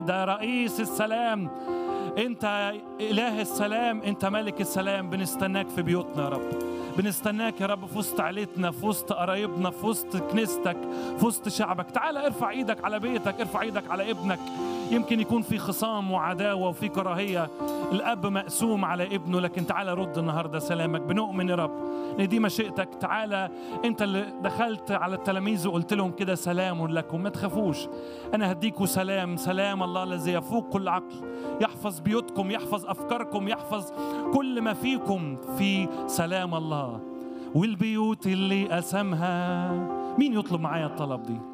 ده رئيس السلام انت اله السلام انت ملك السلام بنستناك في بيوتنا يا رب بنستناك يا رب في وسط عيلتنا في وسط قرايبنا في وسط كنيستك في وسط شعبك تعال ارفع ايدك على بيتك ارفع ايدك على ابنك يمكن يكون في خصام وعداوه وفي كراهيه الاب مقسوم على ابنه لكن تعال رد النهارده سلامك بنؤمن يا رب ان دي مشيئتك تعالى انت اللي دخلت على التلاميذ وقلت لهم كده سلام لكم ما تخافوش انا هديكوا سلام سلام الله الذي يفوق كل عقل يحفظ بيوتكم يحفظ افكاركم يحفظ كل ما فيكم في سلام الله والبيوت اللي قسمها مين يطلب معايا الطلب دي